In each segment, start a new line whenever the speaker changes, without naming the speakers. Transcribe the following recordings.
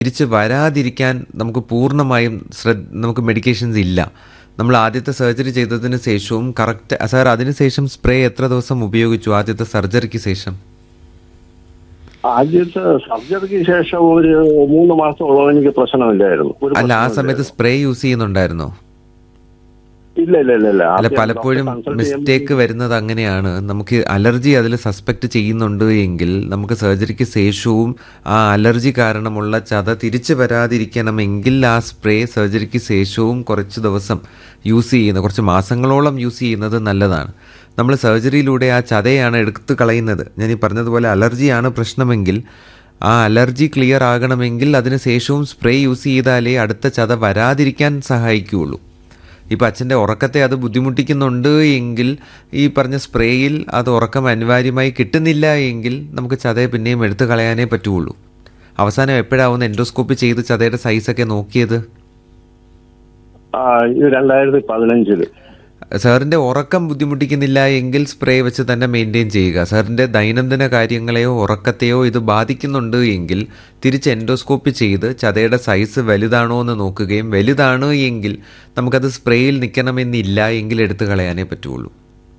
തിരിച്ച് വരാതിരിക്കാൻ നമുക്ക് പൂർണ്ണമായും ശ്രദ്ധ നമുക്ക് മെഡിക്കേഷൻസ് ഇല്ല നമ്മൾ ആദ്യത്തെ സർജറി ചെയ്തതിന് ശേഷവും കറക്റ്റ് സാർ അതിനുശേഷം സ്പ്രേ എത്ര ദിവസം ഉപയോഗിച്ചു ആദ്യത്തെ സർജറിക്ക് ശേഷം
ആദ്യത്തെ സർജറിക്ക് ശേഷം ഒരു മൂന്ന് മാസത്തോളം എനിക്ക് പ്രശ്നമില്ലായിരുന്നു ഒരു
അല്ല ആ
പ്രശ്നവും
സമയത്ത് സ്പ്രേ യൂസ് ചെയ്യുന്നുണ്ടായിരുന്നോ
ഇല്ല ഇല്ല ഇല്ല ഇല്ല
അല്ല
ആദ്യം
പലപ്പോഴും
ഡോക്ടറെ consult
മിസ്റ്റേക്ക് വരുന്നത് അങ്ങനെയാണ് നമുക്ക് അലർജി അതിൽ സസ്പെക്ട് ചെയ്യുന്നുണ്ട് എങ്കിൽ നമുക്ക് സർജറിക്ക് ശേഷവും ആ അലർജി കാരണമുള്ള ചത തിരിച്ചു വരാതിരിക്കണമെങ്കിൽ ആ സ്പ്രേ സർജറിക്ക് ശേഷവും കുറച്ച് ദിവസം യൂസ് ചെയ്യുന്ന കുറച്ച് മാസങ്ങളോളം യൂസ് ചെയ്യുന്നത് നല്ലതാണ് നമ്മൾ സർജറിയിലൂടെ ആ ചതയാണ് എടുത്തു കളയുന്നത് ഞാൻ ഈ പറഞ്ഞതുപോലെ അലർജിയാണ് പ്രശ്നമെങ്കിൽ ആ അലർജി ക്ലിയർ ആകണമെങ്കിൽ അതിന് ശേഷവും സ്പ്രേ യൂസ് ചെയ്താലേ അടുത്ത ചത വരാതിരിക്കാൻ സഹായിക്കുകയുള്ളൂ ഇപ്പോൾ അച്ഛൻ്റെ ഉറക്കത്തെ അത് ബുദ്ധിമുട്ടിക്കുന്നുണ്ട് എങ്കിൽ ഈ പറഞ്ഞ സ്പ്രേയിൽ അത് ഉറക്കം അനിവാര്യമായി കിട്ടുന്നില്ല എങ്കിൽ നമുക്ക് ചതയെ പിന്നെയും എടുത്തു കളയാനേ പറ്റുള്ളൂ അവസാനം എപ്പോഴാവുന്ന എൻഡോസ്കോപ്പി ചെയ്ത് ചതയുടെ സൈസൊക്കെ നോക്കിയത്
ആ, ഇത് രണ്ടായിരത്തി പതിനഞ്ചില്
സാറിൻ്റെ ഉറക്കം ബുദ്ധിമുട്ടിക്കുന്നില്ല എങ്കിൽ സ്പ്രേ വെച്ച് തന്നെ മെയിൻറ്റെയിൻ ചെയ്യുക സാറിൻ്റെ ദൈനംദിന കാര്യങ്ങളെയോ ഉറക്കത്തെയോ ഇത് ബാധിക്കുന്നുണ്ട് എങ്കിൽ തിരിച്ച് എൻഡോസ്കോപ്പി ചെയ്ത് ചതയുടെ സൈസ് വലുതാണോ എന്ന് നോക്കുകയും വലുതാണ് എങ്കിൽ നമുക്കത് സ്പ്രേയിൽ നിൽക്കണമെന്നില്ല എങ്കിൽ എടുത്തു കളയാനേ പറ്റുള്ളൂ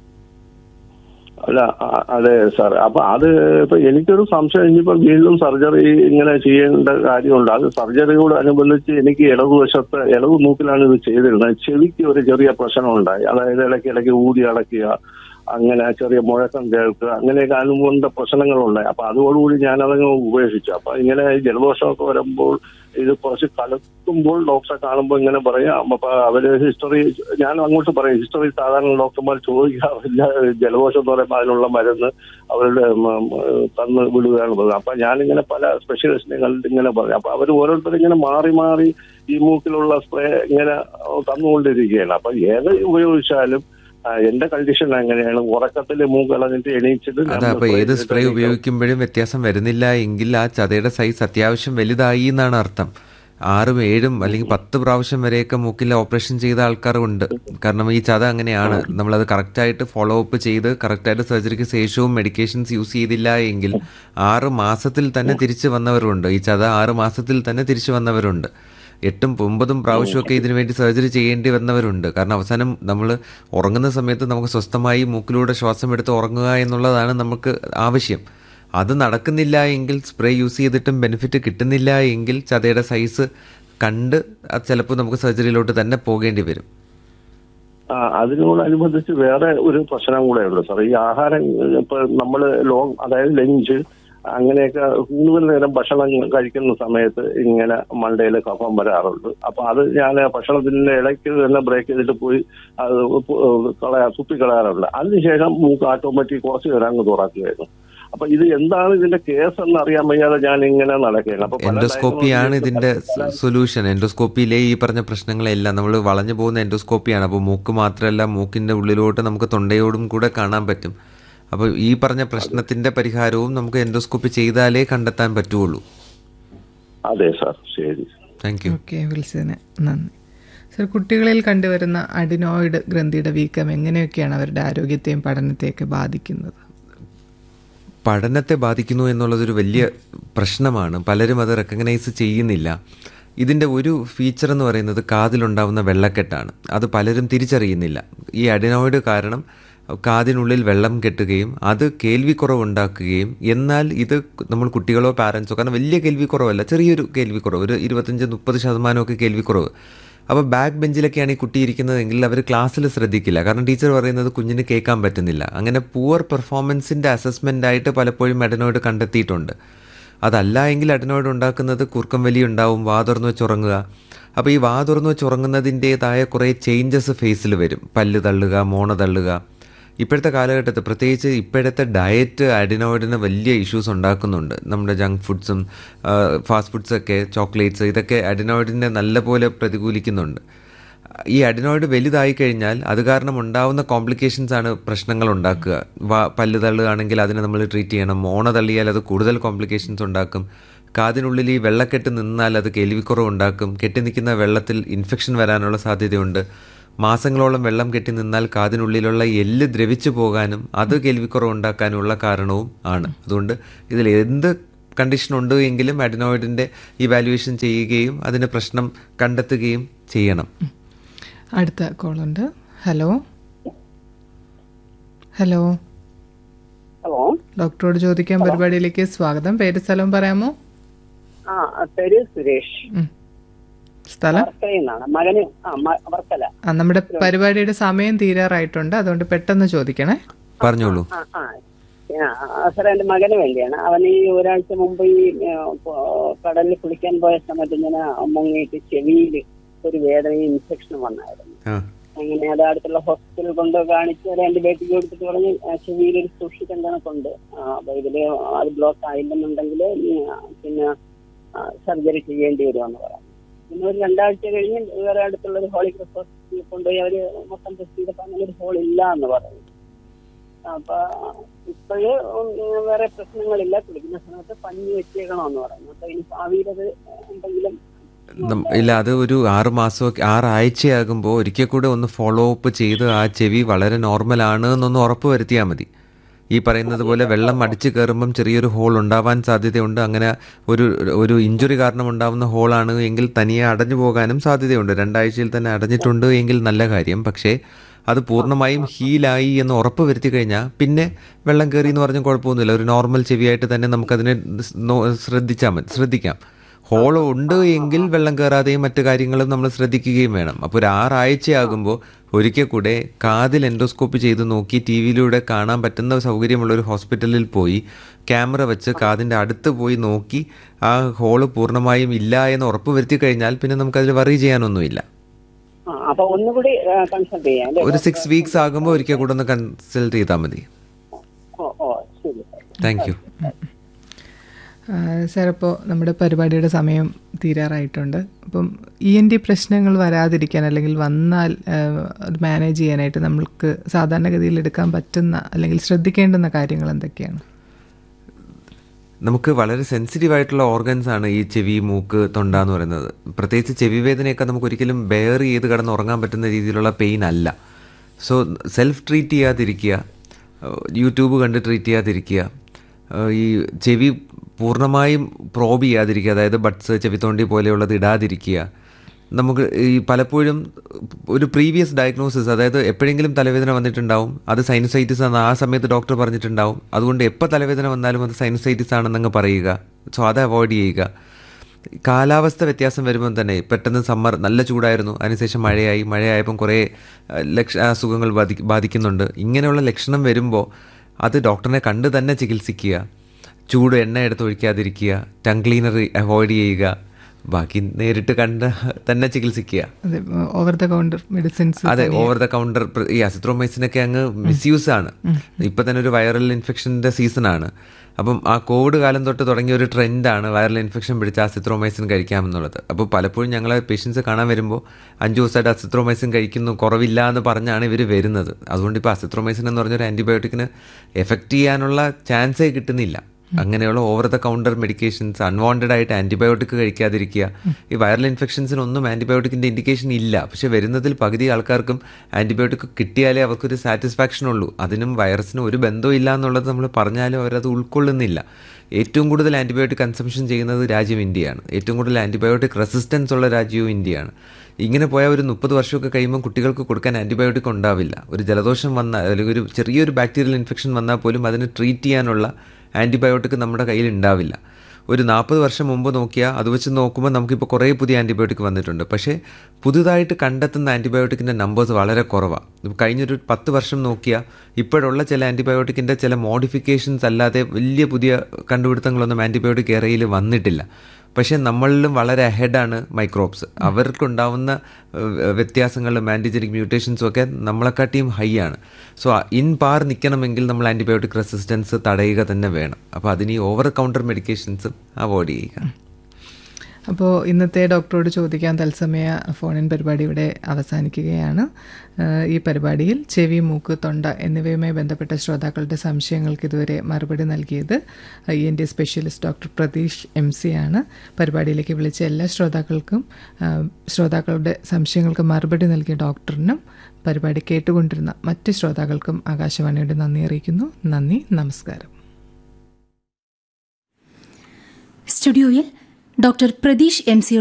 അല്ല ആ- അതെ സാർ അപ്പൊ അത് ഇപ്പൊ എനിക്കൊരു സംശയം ഇനിയിപ്പോ വീണ്ടും സർജറി ഇങ്ങനെ ചെയ്യേണ്ട കാര്യമുണ്ട് അത് സർജറിയോട് അനുബന്ധിച്ച് എനിക്ക് ഇടതുവശത്ത് ഇടതു മൂക്കിലാണ് ഇത് ചെയ്തിരുന്നത് ചെവിക്ക് ഒരു ചെറിയ പ്രശ്നം ഉണ്ടായി അതായത് ഇടയ്ക്ക് ഇടയ്ക്ക് ഊതി അടയ്ക്കുക അങ്ങനെ ചെറിയ മുഴക്കം കേൾക്കുക അങ്ങനെയൊക്കെ അനുബന്ധ പ്രശ്നങ്ങളുണ്ടായി അപ്പൊ അതോടുകൂടി ഞാൻ അതങ്ങ് ഉപേക്ഷിച്ചു അപ്പൊ ഇങ്ങനെ ജലദോഷമൊക്കെ വരുമ്പോൾ ഇത് കുറച്ച് കലക്കുമ്പോൾ ഡോക്ടറെ കാണുമ്പോൾ ഇങ്ങനെ പറയാം അപ്പൊ അവര് ഹിസ്റ്ററി ഞാൻ അങ്ങോട്ട് പറയും ഹിസ്റ്ററി സാധാരണ ഡോക്ടർമാർ ചോദിക്കാറില്ല ജലദോഷം എന്ന് പറയുമ്പോൾ അതിനുള്ള മരുന്ന് അവരുടെ ഉം, ഉം, തന്ന് വിടുകയാണ് പറയുന്നത് അപ്പൊ ഞാനിങ്ങനെ പല സ്പെഷ്യലിസ്റ്റിനെ കണ്ടിട്ട് ഇങ്ങനെ പറയും അപ്പൊ അവർ ഓരോരുത്തരും ഇങ്ങനെ മാറി മാറി ഈ മൂക്കിലുള്ള സ്പ്രേ ഇങ്ങനെ തന്നുകൊണ്ടിരിക്കുകയാണ് അപ്പൊ ഏത് ഉപയോഗിച്ചാലും ആ, എന്റെ കണ്ടീഷൻ അങ്ങനെയാണ് ഉറക്കത്തിൽ മൂക്കളഞ്ഞിട്ട് എണീച്ചിട്ട്
അതാ
നമ്മൾ
അപ്പോൾ
spray
ഏത്
ചെയ്തിട്ട്
സ്പ്രേ
എണീക്കും.
ഉപയോഗിക്കുമ്പോഴും വ്യത്യാസം വരുന്നില്ല എങ്കിൽ ആ ചതയുടെ സൈസ് അത്യാവശ്യം വലുതായി എന്നാണ് അർത്ഥം ആറും ഏഴും അല്ലെങ്കിൽ പത്ത് പ്രാവശ്യം വരെയൊക്കെ മൂക്കിൽ ഓപ്പറേഷൻ ചെയ്ത ആൾക്കാരുണ്ട് കാരണം ഈ ചത അങ്ങനെയാണ് നമ്മളത് കറക്റ്റായിട്ട് ഫോളോ അപ്പ് ചെയ്ത് കറക്റ്റായിട്ട് സർജറിക്ക് ശേഷവും മെഡിക്കേഷൻസ് യൂസ് ചെയ്തില്ല എങ്കിൽ ആറ് മാസത്തിൽ തന്നെ തിരിച്ചു വന്നവരുണ്ട് ഈ ചത ആറ് മാസത്തിൽ തന്നെ തിരിച്ചു വന്നവരുണ്ട് എട്ടും ഒമ്പതും പ്രാവശ്യമൊക്കെ ഇതിനു വേണ്ടി സർജറി ചെയ്യേണ്ടി വന്നവരുണ്ട് കാരണം അവസാനം നമ്മൾ ഉറങ്ങുന്ന സമയത്ത് നമുക്ക് സ്വസ്ഥമായി മൂക്കിലൂടെ ശ്വാസം എടുത്ത് ഉറങ്ങുക എന്നുള്ളതാണ് നമുക്ക് ആവശ്യം അത് നടക്കുന്നില്ല എങ്കിൽ സ്പ്രേ യൂസ് ചെയ്തിട്ടും ബെനിഫിറ്റ് കിട്ടുന്നില്ല എങ്കിൽ ചതയുടെ സൈസ് കണ്ട് അത് ചിലപ്പോൾ നമുക്ക് സർജറിയിലോട്ട് തന്നെ പോകേണ്ടി വരും
ആ അതിനോടനുബന്ധിച്ച് വേറെ ഒരു പ്രശ്നം കൂടെ ഉണ്ട് സാർ ഈ ആഹാരം ഇപ്പൊ നമ്മൾ ലോങ് അതായത് ലഞ്ച് അങ്ങനെയൊക്കെ കൂടുതൽ നേരം ഭക്ഷണം കഴിക്കുന്ന സമയത്ത് ഇങ്ങനെ മണ്ടയിൽ കഫം വരാറുണ്ട് അപ്പൊ അത് ഞാൻ ഭക്ഷണത്തിന്റെ ഇടയ്ക്ക് തന്നെ ബ്രേക്ക് ചെയ്തിട്ട് പോയി അത് ഉപ്പ് കളയാ തുപ്പി കളയാറുണ്ട് അതിനുശേഷം മൂക്ക് ഓട്ടോമാറ്റിക് കുറച്ച് നേരം അങ്ങ് തുറക്കുകയായിരുന്നു അപ്പൊ ഇത് എന്താണ് ഇതിന്റെ കേസ് എന്ന് അറിയാൻ വയ്യാതെ ഞാൻ ഇങ്ങനെ നടക്കുകയാണ് അപ്പൊ പല
എൻഡോസ്കോപ്പിയാണ്
diagnosis
ഇതിന്റെ
പല-
സൊല്യൂഷൻ എൻഡോസ്കോപ്പിയിലെ ഈ പറഞ്ഞ പ്രശ്നങ്ങളെല്ലാം നമ്മൾ വളഞ്ഞു പോകുന്ന എൻഡോസ്കോപ്പിയാണ് അപ്പോൾ മൂക്ക് മാത്രമല്ല മൂക്കിന്റെ ഉള്ളിലോട്ട് നമുക്ക് തൊണ്ടയോടും കൂടെ കാണാൻ പറ്റും അപ്പോൾ ഈ പറഞ്ഞ പ്രശ്നത്തിന്റെ പരിഹാരവും നമുക്ക് എൻഡോസ്കോപ്പി ചെയ്താലേ കണ്ടെത്താൻ പറ്റുള്ളൂ
അതെ സാർ ശരി
താങ്ക് യു
ഓക്കെ വിളിച്ചതിന് നന്ദി സർ കുട്ടികളിൽ കണ്ടുവരുന്ന അഡിനോയിഡ് ഗ്രന്ഥിയുടെ വീക്കം എങ്ങനെയൊക്കെയാണ് അവരുടെ ആരോഗ്യത്തെയും പഠനത്തെയൊക്കെ ബാധിക്കുന്നത്
പഠനത്തെ ബാധിക്കുന്നു എന്നുള്ളതൊരു വലിയ പ്രശ്നമാണ് പലരും അത് റെക്കഗ്നൈസ് ചെയ്യുന്നില്ല ഇതിൻ്റെ ഒരു ഫീച്ചർ എന്ന് പറയുന്നത് കാതിലുണ്ടാവുന്ന വെള്ളക്കെട്ടാണ് അത് പലരും തിരിച്ചറിയുന്നില്ല ഈ അഡിനോയിഡ് കാരണം കാതിനുള്ളിൽ വെള്ളം കെട്ടുകയും അത് കേൾവിക്കുറവുണ്ടാക്കുകയും എന്നാൽ ഇത് നമ്മൾ കുട്ടികളോ പാരൻസോ കാരണം വലിയ കേൾവിക്കുറവല്ല ചെറിയൊരു കേൾവിക്കുറവ് ഒരു ഇരുപത്തഞ്ച് മുപ്പത് ശതമാനമൊക്കെ കേൾവിക്കുറവ് അപ്പോൾ ബാക്ക് ബെഞ്ചിലൊക്കെയാണ് ഈ കുട്ടി ഇരിക്കുന്നതെങ്കിൽ അവർ ക്ലാസ്സിൽ ശ്രദ്ധിക്കില്ല കാരണം ടീച്ചർ പറയുന്നത് കുഞ്ഞിന് കേൾക്കാൻ പറ്റുന്നില്ല അങ്ങനെ പുവർ പെർഫോമൻസിൻ്റെ അസസ്മെൻ്റ് ആയിട്ട് പലപ്പോഴും അഡനോയിഡ് കണ്ടെത്തിയിട്ടുണ്ട് അതല്ല എങ്കിൽ അഡനോയിഡ് ഉണ്ടാക്കുന്നത് കുറുക്കം വലി ഉണ്ടാവും വാ തുറന്ന് വെച്ച് ഉറങ്ങുക അപ്പോൾ ഈ വാ തുറന്ന് വെച്ച് ഉറങ്ങുന്നതിൻ്റേതായ കുറേ ചേഞ്ചസ് ഫേസിൽ വരും പല്ല് തള്ളുക മോണ തള്ളുക ഇപ്പോഴത്തെ കാലഘട്ടത്തിൽ പ്രത്യേകിച്ച് ഇപ്പോഴത്തെ ഡയറ്റ് അഡിനോയിഡിന് വലിയ ഇഷ്യൂസ് ഉണ്ടാക്കുന്നുണ്ട് നമ്മുടെ ജങ്ക് ഫുഡ്സും ഫാസ്റ്റ് ഫുഡ്സൊക്കെ ചോക്ലേറ്റ്സ് ഇതൊക്കെ അഡിനോയിഡിനെ നല്ലപോലെ പ്രതികൂലിക്കുന്നുണ്ട് ഈ അഡിനോയിഡ് വലുതായി കഴിഞ്ഞാൽ അത് കാരണം ഉണ്ടാവുന്ന കോംപ്ലിക്കേഷൻസ് ആണ് പ്രശ്നങ്ങൾ ഉണ്ടാക്കുക വാ പല്ല് തള്ളുകയാണെങ്കിൽ അതിനെ നമ്മൾ ട്രീറ്റ് ചെയ്യണം മോണ തള്ളിയാൽ അത് കൂടുതൽ കോംപ്ലിക്കേഷൻസ് ഉണ്ടാക്കും കാതിനുള്ളിൽ ഈ വെള്ളക്കെട്ട് നിന്നാൽ അത് കേൾവിക്കുറവ് ഉണ്ടാക്കും കെട്ടി നിൽക്കുന്ന വെള്ളത്തിൽ ഇൻഫെക്ഷൻ വരാനുള്ള സാധ്യതയുണ്ട് മാസങ്ങളോളം വെള്ളം കെട്ടി നിന്നാൽ കാതിനുള്ളിലുള്ള എല്ല് ദ്രവിച്ചു പോകാനും അത് കേൾവിക്കുറവ് ഉണ്ടാക്കാനുള്ള കാരണവും ആണ് അതുകൊണ്ട് ഇതിൽ എന്ത് കണ്ടീഷൻ ഉണ്ട് എങ്കിലും അഡിനോയിഡിൻ്റെ ഇവാലുവേഷൻ ചെയ്യുകയും അതിന് പ്രശ്നം കണ്ടെത്തുകയും ചെയ്യണം
അടുത്ത കോളുണ്ട് ഹലോ ഹലോ
ഹലോ
ഡോക്ടറോട് ചോദിക്കാൻ പരിപാടിയിലേക്ക് സ്വാഗതം പേര് സ്ഥലവും പറയാമോ
ആ പേര് സുരേഷ്
ഉം. സ്ഥലം
വർക്കലയിൽ നിന്നാണ് മകന് ആ മ- വർക്കല
ആ നമ്മുടെ പരിപാടിയുടെ സമയം തീരാറായിട്ടുണ്ട് അതുകൊണ്ട് പെട്ടെന്ന് ചോദിക്കണേ
പറഞ്ഞോളൂ
ആ ആ ആ, ആ, സാറേ എന്റെ മകന് വേണ്ടിയാണ് അവൻ ഈ ഒരാഴ്ച മുമ്പ് ഈ ആ, പോ- കടലിൽ കുളിക്കാൻ പോയ സമയത്ത് ഇങ്ങനെ മുങ്ങിയിട്ട് ചെവിയിൽ ഒരു വേദനയും ഇൻഫെക്ഷനും വന്നായിരുന്നു
ആ
അങ്ങനെ അത് അടുത്തുള്ള ഹോസ്പിറ്റലിൽ കൊണ്ട് കാണിച്ച് ഒരു ആന്റിബയോട്ടിക് കൊടുത്തിട്ട് പറഞ്ഞ് ആ, ചെവിയിൽ ഒരു സൂക്ഷിക്കേണ്ടതൊക്കെ അപ്പൊ ഇതില് അത് ബ്ലോക്ക് ആയില്ലെന്നുണ്ടെങ്കിൽ പിന്നെ സർജറി ചെയ്യേണ്ടി വരുമെന്ന് പറഞ്ഞു പിന്നെ ഒരു രണ്ടാഴ്ച കഴിഞ്ഞ് വേറെ അടുത്തുള്ള ഒരു ഹോളി ക്രോസ് ഹോസ്പിറ്റലിൽ കൊണ്ടുപോയി അവര് മൊത്തം ടെസ്റ്റ് ചെയ്തപ്പോ അങ്ങനെ ഒരു ഹോൾ ഇല്ല എന്ന് പറഞ്ഞു അപ്പൊ ഇപ്പോഴ് വേറെ പ്രശ്നങ്ങളില്ല കുളിക്കുന്ന സമയത്ത് പഞ്ഞി വെച്ചേക്കണമെന്ന് പറഞ്ഞു അപ്പൊ ഇനി ഭാവിയിൽ അത് എന്തെങ്കിലും
നം- ഇല്ല അത് ഒരു ആറ് മാസമൊക്കെ ആറാഴ്ചയാകുമ്പോൾ ഒരിക്കൽ കൂടെ ഒന്ന് ഫോളോ അപ്പ് ചെയ്ത് ആ ചെവി വളരെ നോർമലാണ് എന്നൊന്ന് ഉറപ്പ് വരുത്തിയാൽ മതി ഈ പറയുന്നത് പോലെ വെള്ളം അടിച്ചു കയറുമ്പം ചെറിയൊരു ഹോൾ ഉണ്ടാവാൻ സാധ്യതയുണ്ട് അങ്ങനെ ഒരു ഒരു ഇഞ്ചുറി കാരണം ഉണ്ടാവുന്ന ഹോളാണ് എങ്കിൽ തനിയെ അടഞ്ഞു പോകാനും സാധ്യതയുണ്ട് രണ്ടാഴ്ചയിൽ തന്നെ അടഞ്ഞിട്ടുണ്ട് എങ്കിൽ നല്ല കാര്യം പക്ഷേ അത് പൂർണ്ണമായും ഹീലായി എന്ന് ഉറപ്പ് വരുത്തി കഴിഞ്ഞാൽ പിന്നെ വെള്ളം കയറി എന്ന് പറഞ്ഞാൽ കുഴപ്പമൊന്നുമില്ല ഒരു നോർമൽ ചെവിയായിട്ട് തന്നെ നമുക്കതിനെ നോ- ശ്രദ്ധിച്ചാൽ മതി ശ്രദ്ധിക്കാം ഹോൾ ഉണ്ട് എങ്കിൽ വെള്ളം കയറാതെയും മറ്റു കാര്യങ്ങളും നമ്മൾ ശ്രദ്ധിക്കുകയും വേണം അപ്പോൾ ഒരു ആറാഴ്ചയാകുമ്പോൾ ഒരിക്കൽ കൂടെ കാതിൽ എൻഡോസ്കോപ്പി ചെയ്ത് നോക്കി ടി വിയിലൂടെ കാണാൻ പറ്റുന്ന സൗകര്യമുള്ള ഒരു ഹോസ്പിറ്റലിൽ പോയി ക്യാമറ വെച്ച് കാതിൻ്റെ അടുത്ത് പോയി നോക്കി ആ ഹോള് പൂർണ്ണമായും ഇല്ല എന്ന് ഉറപ്പ് വരുത്തി കഴിഞ്ഞാൽ പിന്നെ നമുക്കതിൽ വറി ചെയ്യാനൊന്നുമില്ല
ആ അപ്പൊ ഒന്നുകൂടി കൺസൾട്ട് ചെയ്യാം അല്ലേ
ഒരു സിക്സ് വീക്സ് ആകുമ്പോൾ ഒരിക്കൽ കൂടെ ഒന്ന് കൺസൾട്ട് ചെയ്താൽ മതി
ഓ ഓ ശരി സാർ
താങ്ക് യു
സാർ ഇപ്പോൾ നമ്മുടെ പരിപാടിയുടെ സമയം തീരാറായിട്ടുണ്ട് അപ്പം ഇ എൻ ഡി പ്രശ്നങ്ങൾ വരാതിരിക്കാൻ അല്ലെങ്കിൽ വന്നാൽ ആ, അത് മാനേജ് ചെയ്യാനായിട്ട് നമ്മൾക്ക് സാധാരണഗതിയിൽ എടുക്കാൻ പറ്റുന്ന അല്ലെങ്കിൽ ശ്രദ്ധിക്കേണ്ടുന്ന കാര്യങ്ങൾ എന്തൊക്കെയാണ്
നമുക്ക് വളരെ സെൻസിറ്റീവ് ആയിട്ടുള്ള ഓർഗൻസ് ആണ് ഈ ചെവി മൂക്ക് തൊണ്ട എന്ന് പറയുന്നത് പ്രത്യേകിച്ച് ചെവി വേദനയൊക്കെ നമുക്ക് ഒരിക്കലും ബെയർ ചെയ്ത് കിടന്ന് ഉറങ്ങാൻ പറ്റുന്ന രീതിയിലുള്ള പെയിൻ അല്ല സോ സെൽഫ് ട്രീറ്റ് ചെയ്യാതിരിക്കുക ഏഹ് യൂട്യൂബ് കണ്ട് ട്രീറ്റ് ചെയ്യാതിരിക്കുക ഏഹ് ഈ ചെവി പൂർണ്ണമായും പ്രോബ് ചെയ്യാതിരിക്കുക അതായത് ബഡ്സ് ചെവിത്തോണ്ടി പോലെയുള്ളത് ഇടാതിരിക്കുക നമുക്ക് ഈ പലപ്പോഴും ഒരു പ്രീവിയസ് ഡയഗ്നോസിസ് അതായത് എപ്പോഴെങ്കിലും തലവേദന വന്നിട്ടുണ്ടാവും അത് സൈനസൈറ്റിസ് ആണ് ആ സമയത്ത് ഡോക്ടർ പറഞ്ഞിട്ടുണ്ടാവും അതുകൊണ്ട് എപ്പോൾ തലവേദന വന്നാലും അത് സൈനസൈറ്റിസ് ആണെന്നങ്ങ് പറയുക സോ അത് അവോയ്ഡ് ചെയ്യുക കാലാവസ്ഥ വ്യത്യാസം വരുമ്പോൾ തന്നെ പെട്ടെന്ന് സമ്മർ നല്ല ചൂടായിരുന്നു അതിനുശേഷം മഴയായി മഴയായപ്പം കുറേ അഹ്, ലക്ഷ അസുഖങ്ങൾ ബാധി ബാധിക്കുന്നുണ്ട് ഇങ്ങനെയുള്ള ലക്ഷണം വരുമ്പോൾ അത് ഡോക്ടറിനെ കണ്ട് തന്നെ ചികിത്സിക്കുക ചൂട് എണ്ണ എടുത്ത് ഒഴിക്കാതിരിക്കുക ടങ് ക്ലീനർ അവോയ്ഡ് ചെയ്യുക ബാക്കി നേരിട്ട് കണ്ട് തന്നെ ചികിത്സിക്കുക
അതെ ഓവർ ദ കൗണ്ടർ മെഡിസിൻസ്
അതെ ഓവർ ദ കൗണ്ടർ ഈ അസിത്രോമൈസിനൊക്കെ അങ്ങ് മിസ്യൂസ് ആണ് ഇപ്പൊ തന്നെ ഒരു വൈറൽ ഇൻഫെക്ഷന്റെ സീസൺ ആണ് അപ്പം ആ കോവിഡ് കാലം തൊട്ട് തുടങ്ങിയ ഒരു ട്രെൻഡാണ് വൈറൽ ഇൻഫെക്ഷൻ പിടിച്ച അസിത്രോമൈസിൻ കഴിക്കാമെന്നുള്ളത് അപ്പോൾ പലപ്പോഴും ഞങ്ങളെ പേഷ്യൻസ് കാണാൻ വരുമ്പോൾ അഞ്ച് ദിവസമായിട്ട് അസിത്രോമൈസിൻ കഴിക്കുന്നു കുറവില്ല എന്ന് പറഞ്ഞാണ് ഇവർ വരുന്നത് അതുകൊണ്ട് ഇപ്പോൾ അസിത്രോമൈസിൻ എന്ന് പറഞ്ഞൊരു ആൻറ്റിബയോട്ടിക്കിന് എഫക്റ്റ് ചെയ്യാനുള്ള ചാൻസേ കിട്ടുന്നില്ല അങ്ങനെയുള്ള over the counter medications unwanted ആയിട്ട് ആന്റിബയോട്ടിക് കഴിക്കാതിരിക്കുക ഈ വൈറൽ ഇൻഫെക്ഷൻസിനൊന്നും ആന്റിബയോട്ടിക്കിന്റെ ഇൻഡിക്കേഷൻ ഇല്ല പക്ഷെ വരുന്നതിൽ പകുതി ആൾക്കാർക്കും ആന്റിബയോട്ടിക് കിട്ടിയാലേ അവർക്കൊരു സാറ്റിസ്ഫാക്ഷൻ ഉള്ളൂ അതിനും വൈറസിനും ഒരു ബന്ധവും ഇല്ല എന്നുള്ളത് നമ്മൾ പറഞ്ഞാലും അവരത് ഉൾക്കൊള്ളുന്നില്ല ഏറ്റവും കൂടുതൽ ആന്റിബയോട്ടിക് കൺസംഷൻ ചെയ്യുന്നത് രാജ്യം ഇന്ത്യയാണ് ഏറ്റവും കൂടുതൽ ആന്റിബയോട്ടിക് റെസിസ്റ്റൻസ് ഉള്ള രാജ്യവും ഇന്ത്യയാണ് ഇങ്ങനെ പോയ ഒരു മുപ്പത് വർഷമൊക്കെ കഴിയുമ്പോൾ കുട്ടികൾക്ക് കൊടുക്കാൻ ആന്റിബയോട്ടിക് ഉണ്ടാവില്ല ഒരു ജലദോഷം വന്നാൽ അല്ലെങ്കിൽ ഒരു ചെറിയൊരു ബാക്ടീരിയൽ ഇൻഫെക്ഷൻ വന്നാൽ പോലും അതിനെ ട്രീറ്റ് ചെയ്യാനുള്ള ആൻറ്റിബയോട്ടിക് നമ്മുടെ കയ്യിൽ ഉണ്ടാവില്ല ഒരു നാൽപ്പത് വർഷം മുമ്പ് നോക്കിയാൽ അത് വെച്ച് നോക്കുമ്പോൾ നമുക്കിപ്പോൾ കുറേ പുതിയ ആൻറ്റിബയോട്ടിക് വന്നിട്ടുണ്ട് പക്ഷേ പുതുതായിട്ട് കണ്ടെത്തുന്ന ആൻറ്റിബയോട്ടിക്കിൻ്റെ നമ്പേഴ്സ് വളരെ കുറവാണ് ഇപ്പോൾ കഴിഞ്ഞൊരു പത്ത് വർഷം നോക്കിയാൽ ഇപ്പോഴുള്ള ചില ആൻറ്റിബയോട്ടിക്കിൻ്റെ ചില മോഡിഫിക്കേഷൻസ് അല്ലാതെ വലിയ പുതിയ കണ്ടുപിടുത്തങ്ങളൊന്നും ആൻറ്റിബയോട്ടിക് ഏറയിൽ വന്നിട്ടില്ല പക്ഷേ നമ്മളിലും വളരെ അഹെഡാണ് മൈക്രോബ്സ് അവർക്കുണ്ടാവുന്ന ഏഹ്, വ്യത്യാസങ്ങളും ആൻറ്റിജനിക് മ്യൂട്ടേഷൻസും ഒക്കെ നമ്മളെക്കാട്ടിയും ഹൈ ആണ് സോ ഇൻ പാർ നിൽക്കണമെങ്കിൽ നമ്മൾ ആൻറ്റിബയോട്ടിക് റെസിസ്റ്റൻസ് തടയുക തന്നെ വേണം അപ്പോൾ അതിന് ഈ ഓവർ കൗണ്ടർ മെഡിക്കേഷൻസും അവോയ്ഡ് ചെയ്യുക
അപ്പോൾ ഇന്നത്തെ ഡോക്ടറോട് ചോദിക്കാൻ തത്സമയ ഫോണിൻ പരിപാടി ഇവിടെ അവസാനിക്കുകയാണ് ഏഹ് ഈ പരിപാടിയിൽ ചെവി മൂക്ക് തൊണ്ട എന്നിവയുമായി ബന്ധപ്പെട്ട ശ്രോതാക്കളുടെ സംശയങ്ങൾക്ക് ഇതുവരെ മറുപടി നൽകിയത് I N D specialist doctor Pratheesh M C ആണ് പരിപാടിയിലേക്ക് വിളിച്ച എല്ലാ ശ്രോതാക്കൾക്കും ഏഹ് ശ്രോതാക്കളുടെ സംശയങ്ങൾക്ക് മറുപടി നൽകിയ ഡോക്ടറിനും പരിപാടി കേട്ടുകൊണ്ടിരുന്ന മറ്റ് ശ്രോതാക്കൾക്കും ആകാശവാണിയുടെ നന്ദി അറിയിക്കുന്നു നന്ദി നമസ്കാരം
സ്റ്റുഡിയോയിൽ ഡോക്ടർ പ്രതീഷ് എം സി